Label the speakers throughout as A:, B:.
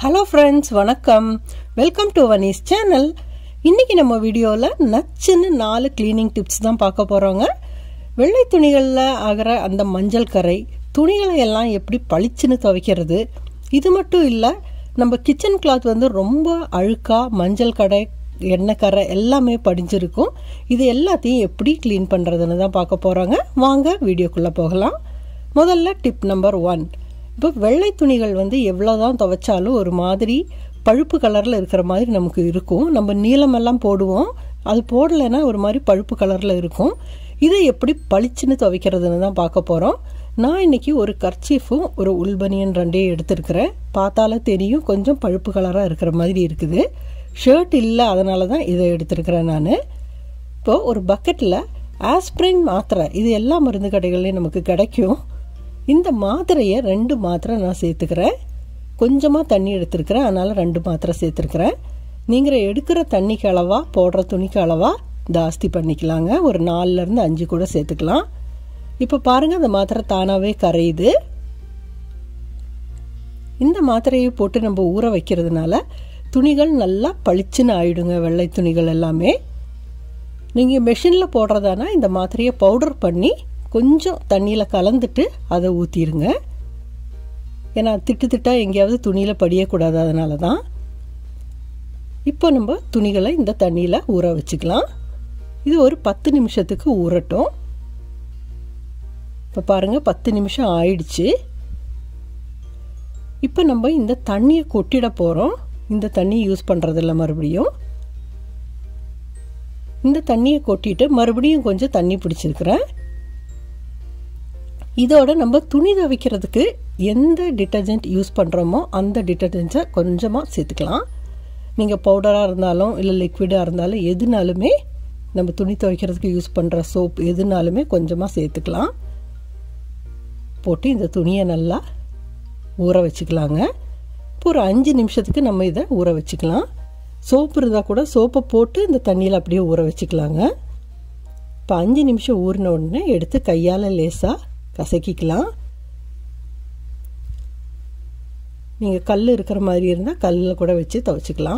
A: hello friends வணக்கம் welcome to Vani's channel இன்னைக்கு நம்ம வீடியோவில் நச்சுன்னு நாலு க்ளீனிங் டிப்ஸ் தான் பார்க்க போகிறோங்க வெள்ளை துணிகளில் ஆகிற அந்த மஞ்சள் கரை துணிகளை எல்லாம் எப்படி பளிச்சுன்னு துவைக்கிறது இது மட்டும் இல்லை நம்ம கிச்சன் கிளாத் வந்து ரொம்ப அழுக்கா மஞ்சள் கடை எண்ணெய் கரை எல்லாமே படிஞ்சிருக்கும் இது எல்லாத்தையும் எப்படி க்ளீன் பண்ணுறதுன்னு தான் பார்க்க போகிறோங்க வாங்க வீடியோக்குள்ளே போகலாம் முதல்ல டிப் நம்பர் ஒன் இப்போ வெள்ளை துணிகள் வந்து எவ்வளோதான் துவைச்சாலும் ஒரு மாதிரி பழுப்பு கலரில் இருக்கிற மாதிரி நமக்கு இருக்கும் நம்ம நீளமெல்லாம் போடுவோம் அது போடலைன்னா ஒரு மாதிரி பழுப்பு கலரில் இருக்கும் இதை எப்படி பளிச்சுன்னு துவைக்கிறதுன்னு தான் பார்க்க போகிறோம் நான் இன்னைக்கு ஒரு கர்ச்சீஃபும் ஒரு உள்பனியன் ரெண்டையும் எடுத்திருக்கிறேன் பார்த்தாலே தெரியும் கொஞ்சம் பழுப்பு கலராக இருக்கிற மாதிரி இருக்குது ஷர்ட் இல்லை அதனால தான் இதை எடுத்திருக்கிறேன் நான் இப்போது ஒரு பக்கெட்டில் ஆஸ்பிரின் மாத்திரை இது எல்லா மருந்து கடைகள்லையும் நமக்கு கிடைக்கும் இந்த மாத்திரையை ரெண்டு மாத்திரை நான் சேர்த்துக்கிறேன் கொஞ்சமாக தண்ணி எடுத்துருக்கிறேன் அதனால் ரெண்டு மாத்திரை சேர்த்துருக்கிறேன் நீங்கள் எடுக்கிற தண்ணிக்கு அளவா போடுற துணிக்கு அளவா ஜாஸ்தி பண்ணிக்கலாங்க ஒரு நாலுலேருந்து அஞ்சு கூட சேர்த்துக்கலாம் இப்போ பாருங்கள் அந்த மாத்திரை தானாகவே கரையுது இந்த மாத்திரையை போட்டு நம்ம ஊற வைக்கிறதுனால துணிகள் நல்லா பளிச்சுன்னு ஆயிடுங்க வெள்ளை துணிகள் எல்லாமே நீங்கள் மெஷினில் போடுறதானா இந்த மாத்திரையை பவுடர் பண்ணி கொஞ்சம் தண்ணியில் கலந்துட்டு அதை ஊற்றிடுங்க ஏன்னா திட்டு திட்டாக எங்கேயாவது துணியில் படியக்கூடாது அதனால தான் இப்போ நம்ம துணிகளை இந்த தண்ணியில் ஊற வச்சுக்கலாம் இது ஒரு பத்து நிமிஷத்துக்கு ஊறட்டும் இப்போ பாருங்கள் பத்து நிமிஷம் ஆயிடுச்சு இப்போ நம்ம இந்த தண்ணியை கொட்டிட போகிறோம் இந்த தண்ணி யூஸ் பண்ணுறதில்ல மறுபடியும் இந்த தண்ணியை கொட்டிட்டு மறுபடியும் கொஞ்சம் தண்ணி பிடிச்சிருக்கிறேன் இதோட நம்ம துணி துவைக்கிறதுக்கு எந்த டிட்டர்ஜென்ட் யூஸ் பண்ணுறோமோ அந்த டிட்டர்ஜென்ட்ஸை கொஞ்சமாக சேர்த்துக்கலாம் நீங்கள் பவுடராக இருந்தாலும் இல்லை லிக்விடாக இருந்தாலும் எதுனாலுமே நம்ம துணி துவைக்கிறதுக்கு யூஸ் பண்ணுற சோப் எதுனாலுமே கொஞ்சமாக சேர்த்துக்கலாம் போட்டு இந்த துணியை நல்லா ஊற வச்சுக்கலாங்க இப்போ ஒரு அஞ்சு நிமிஷத்துக்கு நம்ம இதை ஊற வச்சுக்கலாம் சோப்பு இருந்தால் கூட சோப்பை போட்டு இந்த தண்ணியில் அப்படியே ஊற வச்சுக்கலாங்க இப்போ அஞ்சு நிமிஷம் ஊறின உடனே எடுத்து கையால் லேசாக கசக்கிக்கலாம் நீங்கள் கல் இருக்கிற மாதிரி இருந்தால் கல்லில் கூட வச்சு துவைச்சிக்கலாம்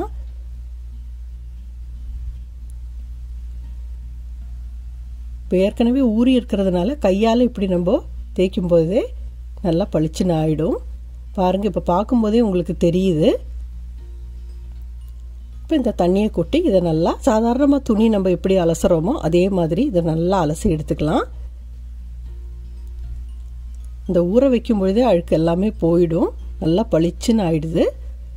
A: இப்போ ஏற்கனவே ஊறி இருக்கிறதுனால கையால் இப்படி நம்ம தேய்க்கும் போதே நல்லா பளிச்சுன்னு ஆகிடும் பாருங்கள் இப்போ பார்க்கும்போதே உங்களுக்கு தெரியுது இப்போ இந்த தண்ணியை கொட்டி இதை நல்லா சாதாரணமாக துணி நம்ம எப்படி அலசுகிறோமோ அதே மாதிரி இதை நல்லா அலசி எடுத்துக்கலாம் இந்த ஊற வைக்கும் பொழுதே அழுக்கு எல்லாமே போயிடும் நல்லா பளிச்சுன்னு ஆயிடுது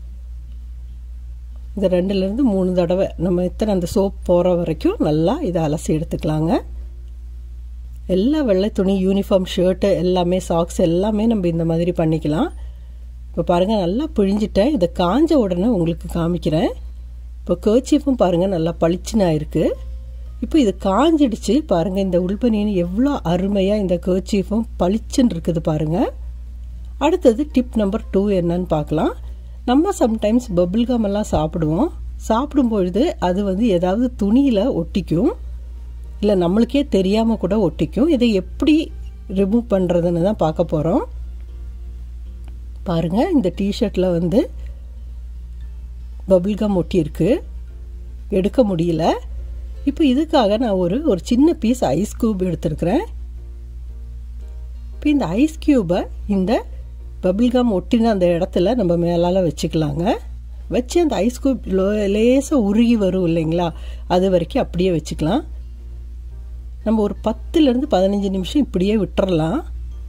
A: இந்த ரெண்டுலேருந்து மூணு தடவை நம்ம எத்தனை அந்த சோப் போகிற வரைக்கும் நல்லா இதை அலசி எடுத்துக்கலாங்க எல்லா வெள்ளை துணி யூனிஃபார்ம் ஷர்ட்டு எல்லாமே சாக்ஸ் எல்லாமே நம்ம இந்த மாதிரி பண்ணிக்கலாம் இப்போ பாருங்கள் நல்லா பிழிஞ்சிட்டேன் இதை காஞ்ச உடனே உங்களுக்கு காமிக்கிறேன் இப்போ கேர்ச்சீஃபும் பாருங்கள் நல்லா பளிச்சுன்னு ஆயிருக்கு இப்போ இது காஞ்சிடுச்சு பாருங்கள் இந்த உள்பனியன் எவ்வளோ அருமையாக இந்த கேர்ச்சீஃபும் பளிச்சுன்னு இருக்குது பாருங்கள் அடுத்தது டிப் நம்பர் டூ என்னன்னு பார்க்கலாம் நம்ம சம்டைம்ஸ் பபிள்கம் எல்லாம் சாப்பிடுவோம் சாப்பிடும்பொழுது அது வந்து ஏதாவது துணியில் ஒட்டிக்கும் இல்லை நம்மளுக்கே தெரியாமல் கூட ஒட்டிக்கும் இதை எப்படி ரிமூவ் பண்ணுறதுன்னு தான் பார்க்க போகிறோம் பாருங்கள் இந்த டிஷர்ட்டில் வந்து பபிள்கம் ஒட்டியிருக்கு எடுக்க முடியல இப்போ இதுக்காக நான் ஒரு ஒரு சின்ன பீஸ் ஐஸ் க்யூப் எடுத்திருக்கிறேன் இப்போ இந்த ஐஸ் க்யூபை இந்த பபிள்கம் ஒட்டின அந்த இடத்துல நம்ம மேலால் வச்சுக்கலாங்க வச்சு அந்த ஐஸ் க்யூப் லேசாக உருகி வரும் இல்லைங்களா அது வரைக்கும் அப்படியே வச்சுக்கலாம் நம்ம ஒரு பத்துலேருந்து பதினஞ்சு நிமிஷம் இப்படியே விட்டுறலாம்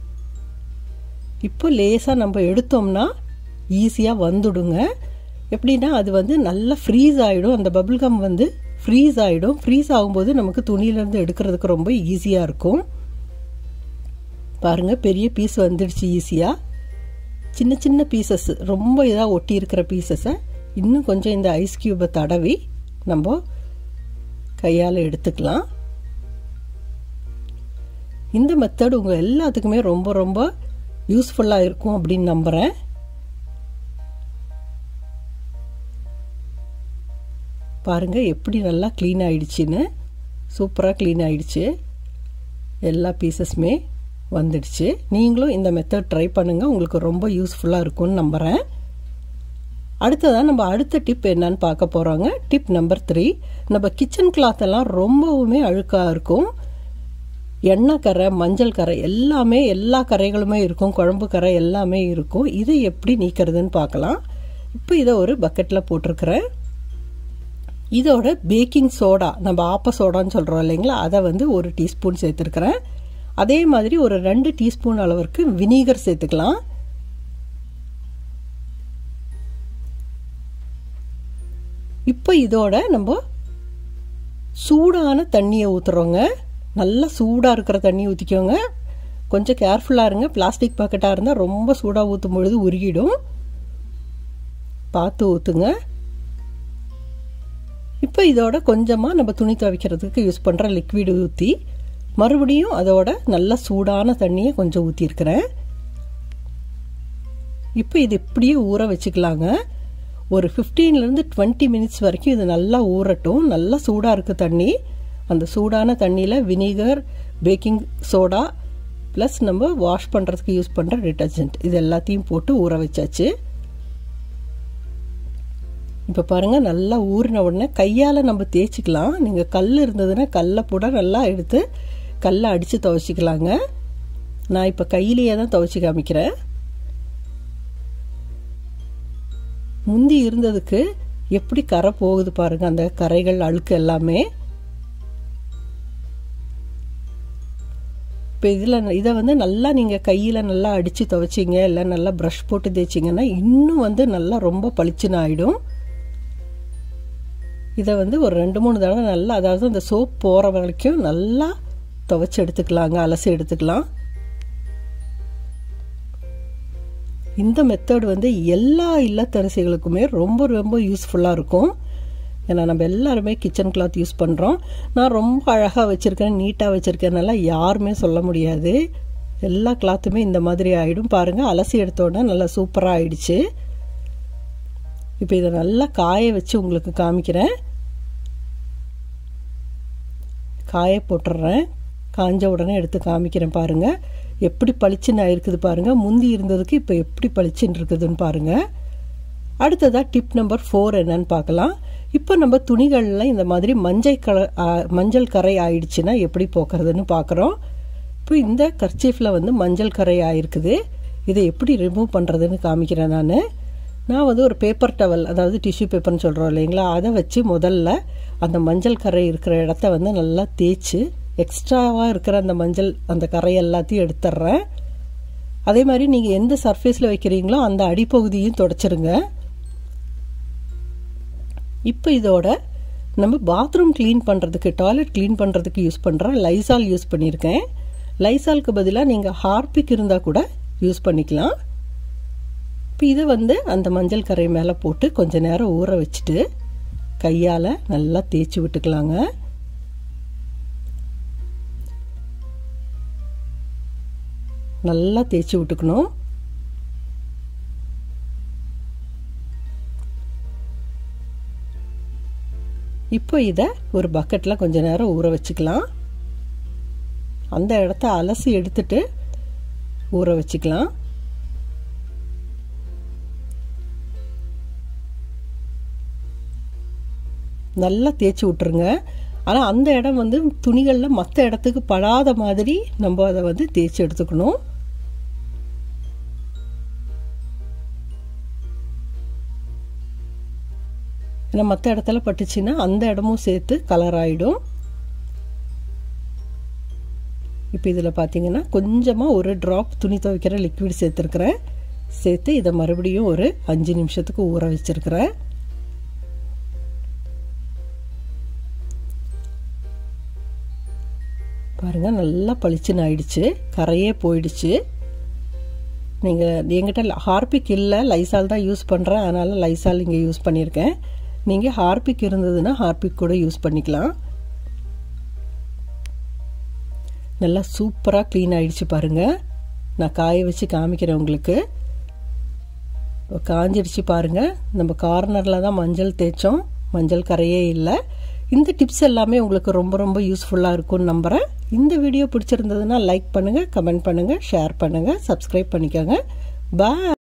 A: இப்போ லேசாக நம்ம எடுத்தோம்னா ஈஸியாக வந்துடுங்க எப்படின்னா அது வந்து நல்லா ஃப்ரீஸ் ஆகிடும் அந்த பபிள்கம் வந்து ஃப்ரீஸ் ஆகிடும் ஃப்ரீஸ் ஆகும்போது நமக்கு துணியிலேருந்து எடுக்கிறதுக்கு ரொம்ப ஈஸியாக இருக்கும் பாருங்கள் பெரிய பீஸ் வந்துடுச்சு ஈஸியாக சின்ன சின்ன பீசஸ் ரொம்ப இதாக ஒட்டி இருக்கிற பீசஸை இன்னும் கொஞ்சம் இந்த ஐஸ் க்யூபை தடவி நம்ம கையால் எடுத்துக்கலாம் இந்த மெத்தட் உங்கள் எல்லாத்துக்குமே ரொம்ப ரொம்ப யூஸ்ஃபுல்லாக இருக்கும் அப்படின்னு நம்புகிறேன் பாருங்கள் எப்படி நல்லா க்ளீன் ஆயிடுச்சுன்னு சூப்பராக க்ளீன் ஆயிடுச்சு எல்லா பீசஸுமே வந்துடுச்சு நீங்களும் இந்த மெத்தட் ட்ரை பண்ணுங்கள் உங்களுக்கு ரொம்ப யூஸ்ஃபுல்லாக இருக்கும்னு நம்புகிறேன் அடுத்ததான் நம்ம அடுத்த டிப் என்னன்னு பார்க்க போகிறோங்க டிப் நம்பர் த்ரீ நம்ம கிச்சன் கிளாத் எல்லாம் ரொம்பவுமே அழுக்காக இருக்கும் எண்ணெய் கரை மஞ்சள் கரை எல்லாமே எல்லா கரைகளுமே இருக்கும் குழம்பு கரை எல்லாமே இருக்கும் இதை எப்படி நீக்கிறதுன்னு பார்க்கலாம் இப்போ இதை ஒரு பக்கெட்டில் போட்டிருக்கிறேன் இதோட பேக்கிங் சோடா நம்ம ஆப்ப சோடான்னு சொல்கிறோம் இல்லைங்களா அதை வந்து ஒரு டீஸ்பூன் சேர்த்துருக்கிறேன் அதே மாதிரி ஒரு ரெண்டு டீஸ்பூன் அளவிற்கு வினீகர் சேர்த்துக்கலாம் இப்போ இதோட நம்ம சூடான தண்ணியை ஊற்றுறோங்க நல்லா சூடாக இருக்கிற தண்ணி ஊற்றிக்கோங்க கொஞ்சம் கேர்ஃபுல்லாக இருங்க பிளாஸ்டிக் பாக்கெட்டாக இருந்தால் ரொம்ப சூடாக ஊற்றும் பொழுது உருகிடும் பார்த்து ஊற்றுங்க இப்போ இதோட கொஞ்சமாக நம்ம துணி துவைக்கிறதுக்கு யூஸ் பண்ணுற லிக்விட் ஊற்றி மறுபடியும் அதோட நல்ல சூடான தண்ணியை கொஞ்சம் ஊற்றிருக்கிறேன் இப்போ இது இப்படியே ஊற வச்சுக்கலாங்க ஒரு ஃபிஃப்டீன்லேருந்து டுவெண்ட்டி மினிட்ஸ் வரைக்கும் இது நல்லா ஊறட்டும் நல்லா சூடாக இருக்குது தண்ணி அந்த சூடான தண்ணியில் வினிகர் பேக்கிங் சோடா ப்ளஸ் நம்ம வாஷ் பண்ணுறதுக்கு யூஸ் பண்ணுற டிட்டர்ஜென்ட் இது எல்லாத்தையும் போட்டு ஊற வச்சாச்சு இப்போ பாருங்கள் நல்லா ஊறின உடனே கையால் நம்ம தேய்ச்சிக்கலாம் நீங்கள் கல் இருந்ததுன்னா கல்லை கூட நல்லா எடுத்து கல்லை அடித்து துவைச்சிக்கலாங்க நான் இப்போ கையிலேயே தான் துவைச்சி காமிக்கிறேன் முந்தி இருந்ததுக்கு எப்படி கரை போகுது பாருங்க அந்த கரைகள் அழுக்கு எல்லாமே இப்போ இதில் இதை வந்து நல்லா நீங்கள் கையில் நல்லா அடித்து துவைச்சிங்க இல்லை நல்லா ப்ரஷ் போட்டு தேய்ச்சிங்கன்னா இன்னும் வந்து நல்லா ரொம்ப பளிச்சுன்னு ஆகிடும் இதை வந்து ஒரு ரெண்டு மூணு தடவை நல்லா அதாவது அந்த சோப் போகிற வரைக்கும் நல்லா துவைச்சி எடுத்துக்கலாங்க அலசி எடுத்துக்கலாம் இந்த மெத்தட் வந்து எல்லா இல்லத்தரசிகளுக்குமே ரொம்ப ரொம்ப யூஸ்ஃபுல்லாக இருக்கும் ஏன்னா நம்ம எல்லாருமே கிச்சன் கிளாத் யூஸ் பண்ணுறோம் நான் ரொம்ப அழகாக வச்சுருக்கேன் நீட்டாக வச்சுருக்கேனால யாருமே சொல்ல முடியாது எல்லா கிளாத்துமே இந்த மாதிரி ஆகிடும் பாருங்கள் அலசி எடுத்தோடனே நல்லா சூப்பராக ஆயிடுச்சு இப்போ இதை நல்லா காய வச்சு உங்களுக்கு காமிக்கிறேன் காய போட்டுடுறேன் காஞ்ச உடனே எடுத்து காமிக்கிறேன் பாருங்கள் எப்படி பளிச்சுன்னு ஆயிருக்குது பாருங்கள் முந்தி இருந்ததுக்கு இப்போ எப்படி பளிச்சுன்னு இருக்குதுன்னு பாருங்கள் அடுத்ததாக டிப் நம்பர் ஃபோர் என்னன்னு பார்க்கலாம் இப்போ நம்ம துணிகளில் இந்த மாதிரி மஞ்சள் கலர் மஞ்சள் கரை ஆயிடுச்சுன்னா எப்படி போக்குறதுன்னு பார்க்குறோம் இப்போ இந்த கர்ச்சீஃபில் வந்து மஞ்சள் கரை ஆயிருக்குது இதை எப்படி ரிமூவ் பண்ணுறதுன்னு காமிக்கிறேன் நான் நான் வந்து ஒரு பேப்பர் டவல் அதாவது டிஷ்யூ பேப்பர்னு சொல்கிறோம் இல்லைங்களா அதை வச்சு முதல்ல அந்த மஞ்சள் கரை இருக்கிற இடத்த வந்து நல்லா தேய்ச்சி எக்ஸ்ட்ராவாக இருக்கிற அந்த மஞ்சள் அந்த கரை எல்லாத்தையும் எடுத்துட்றேன் அதே மாதிரி நீங்கள் எந்த சர்ஃபேஸில் வைக்கிறீங்களோ அந்த அடிப்பகுதியும் தொடச்சிருங்க இப்போ இதோட நம்ம பாத்ரூம் க்ளீன் பண்ணுறதுக்கு டாய்லெட் க்ளீன் பண்ணுறதுக்கு யூஸ் பண்ணுற லைசால் யூஸ் பண்ணியிருக்கேன் லைசாலுக்கு பதிலாக நீங்கள் ஹார்பிக் இருந்தால் கூட யூஸ் பண்ணிக்கலாம் இப்போ இதை வந்து அந்த மஞ்சள் கரை மேலே போட்டு கொஞ்ச நேரம் ஊற வச்சுட்டு கையால் நல்லா தேய்ச்சி விட்டுக்கலாங்க நல்லா தேய்ச்சி விட்டுக்கணும் இப்போ இதை ஒரு பக்கெட்டில் கொஞ்ச நேரம் ஊற வச்சுக்கலாம் அந்த இடத்த அலசி எடுத்துட்டு ஊற வச்சுக்கலாம் நல்லா தேய்ச்சி விட்டுருங்க ஆனால் அந்த இடம் வந்து துணிகளில் மற்ற இடத்துக்கு படாத மாதிரி நம்ம அதை வந்து தேய்ச்சி எடுத்துக்கணும் ஏன்னா மற்ற இடத்துல பட்டுச்சுன்னா அந்த இடமும் சேர்த்து கலர் ஆகிடும் இப்போ இதில் பார்த்தீங்கன்னா கொஞ்சமாக ஒரு ட்ராப் துணி துவைக்கிற லிக்விட் சேர்த்துருக்குறேன் சேர்த்து இதை மறுபடியும் ஒரு அஞ்சு நிமிஷத்துக்கு ஊற வச்சுருக்கிறேன் பாருங்கள் நல்லா பளிச்சுன்னு ஆயிடுச்சு கரையே போயிடுச்சு நீங்கள் எங்கிட்ட ஹார்பிக் இல்லை லைசால் தான் யூஸ் பண்ணுறேன் அதனால் லைசால் இங்கே யூஸ் பண்ணியிருக்கேன் நீங்கள் ஹார்பிக் இருந்ததுன்னா ஹார்பிக் கூட யூஸ் பண்ணிக்கலாம் நல்லா சூப்பராக க்ளீன் ஆகிடுச்சு பாருங்கள் நான் காய வச்சு காமிக்கிறேன் உங்களுக்கு காஞ்சிடுச்சு பாருங்கள் நம்ம கார்னரில் தான் மஞ்சள் தேய்ச்சோம் மஞ்சள் கரையே இல்லை இந்த டிப்ஸ் எல்லாமே உங்களுக்கு ரொம்ப ரொம்ப யூஸ்ஃபுல்லாக இருக்கும்னு நம்புகிறேன் இந்த வீடியோ பிடிச்சிருந்ததுன்னா லைக் பண்ணுங்கள் கமெண்ட் பண்ணுங்கள் ஷேர் பண்ணுங்கள் சப்ஸ்கிரைப் பண்ணிக்கோங்க பாய்